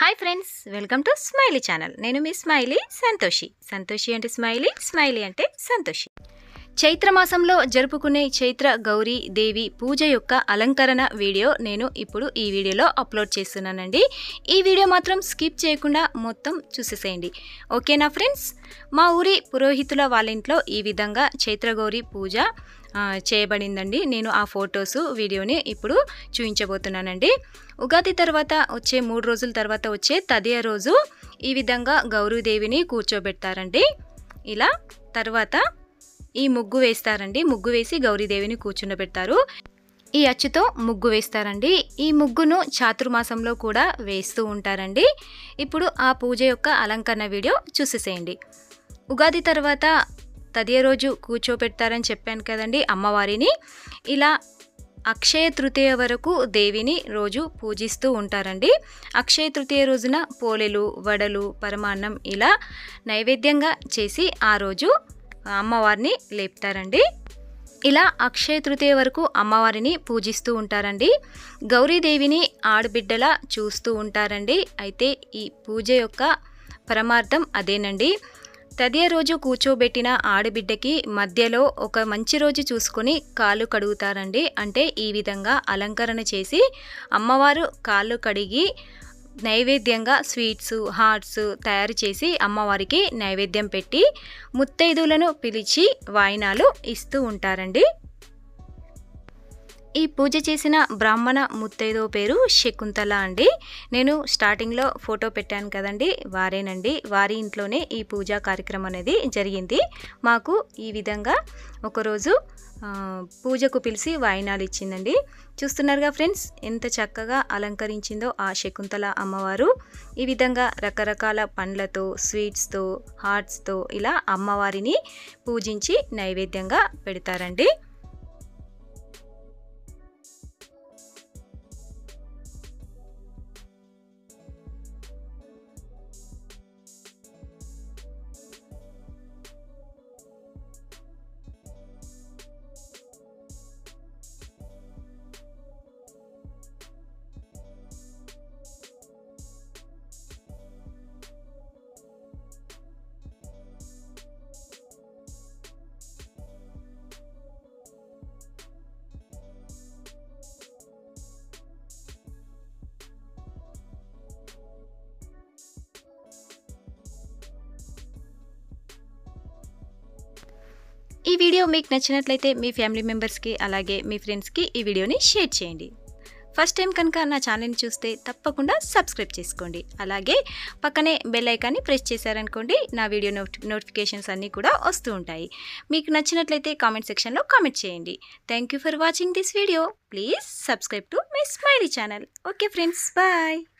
hi friends welcome to smiley channel నేను మీ smiley Santoshi Santoshi అంటే స్మైలీ స్మైలీ అంటే సంతోషి చైత్ర మాసంలో జరుపుకునే చైత్ర గౌరీ దేవి పూజ యొక్క అలంకరణ వీడియో నేను ఇప్పుడు ఈ వీడియోలో అప్లోడ్ చేస్తున్నానండి ఈ వీడియో మాత్రం స్కిప్ చేయకుండా మొత్తం చూసేసేయండి ఓకేనా ఫ్రెండ్స్ మా ఊరి పురోహితుల వాళ్ళ ఇంట్లో ఈ విధంగా చైత్ర గౌరీ పూజ ఆ, చేయబడిందండి నేను ఆ ఫొటోస్ వీడియోని ఇప్పుడు చూపించబోతున్నానండి ఉగాది తర్వాత వచ్చే మూడు రోజుల తర్వాత వచ్చే తదియ రోజు ఈ విధంగా గౌరీదేవిని కూర్చోబెడతారండి ఇలా తర్వాత ఈ ముగ్గు వేస్తారండి ముగ్గు వేసి గౌరీదేవిని కూర్చుండబెడతారు ఈ అచ్చుతో ముగ్గు వేస్తారండి ఈ ముగ్గును చాతుర్మాసంలో కూడా వేస్తూ ఉంటారండి ఇప్పుడు ఆ పూజ యొక్క అలంకరణ వీడియో చూసేసేయండి ఉగాది తర్వాత తదియ రోజు కూర్చోపెడతారని చెప్పాను కదండి అమ్మవారిని ఇలా అక్షయ తృతీయ వరకు దేవిని రోజు పూజిస్తూ ఉంటారండి అక్షయ తృతీయ రోజున పోలెలు వడలు పరమాన్నం ఇలా నైవేద్యంగా చేసి ఆ రోజు అమ్మవారిని లేపుతారండి ఇలా అక్షయ తృతీయ వరకు అమ్మవారిని పూజిస్తూ ఉంటారండి గౌరీదేవిని ఆడబిడ్డలా చూస్తూ ఉంటారండి అయితే ఈ పూజ యొక్క పరమార్థం అదేనండి తదియ రోజు కూర్చోబెట్టిన ఆడబిడ్డకి మధ్యలో ఒక మంచి రోజు చూసుకొని కాళ్ళు కడుగుతారండి అంటే ఈ విధంగా అలంకరణ చేసి అమ్మవారు కాళ్ళు కడిగి నైవేద్యంగా స్వీట్స్ హాట్స్ తయారు చేసి అమ్మవారికి నైవేద్యం పెట్టి ముత్తైదులను పిలిచి వాయినాలు ఇస్తూ ఉంటారండి ఈ పూజ చేసిన బ్రాహ్మణ ముత్తైదో పేరు శకుంతల అండి నేను స్టార్టింగ్లో ఫోటో పెట్టాను కదండి వారేనండి వారి ఇంట్లోనే ఈ పూజా కార్యక్రమం అనేది జరిగింది మాకు ఈ విధంగా ఒకరోజు ఆ, పూజకు పిలిచి వాయినాలు ఇచ్చిందండి చూస్తున్నారుగా ఫ్రెండ్స్ ఎంత చక్కగా అలంకరించిందో ఆ శకుంతల అమ్మవారు ఈ విధంగా రకరకాల పండ్లతో స్వీట్స్తో హార్ట్స్తో ఇలా అమ్మవారిని పూజించి నైవేద్యంగా పెడతారండి ఈ వీడియో మీకు నచ్చినట్లయితే మీ ఫ్యామిలీ మెంబర్స్కి అలాగే మీ ఫ్రెండ్స్కి ఈ వీడియోని షేర్ చేయండి ఫస్ట్ టైం కనుక నా ఛానల్ని చూస్తే తప్పకుండా సబ్స్క్రైబ్ చేసుకోండి అలాగే పక్కనే బెల్ ఐకాన్ని ప్రెస్ చేశారనుకోండి నా వీడియో నోటి నోటిఫికేషన్స్ అన్నీ కూడా వస్తూ ఉంటాయి మీకు నచ్చినట్లయితే కామెంట్ సెక్షన్లో కామెంట్ చేయండి thank you for watching this video please subscribe to my smiley channel okay friends bye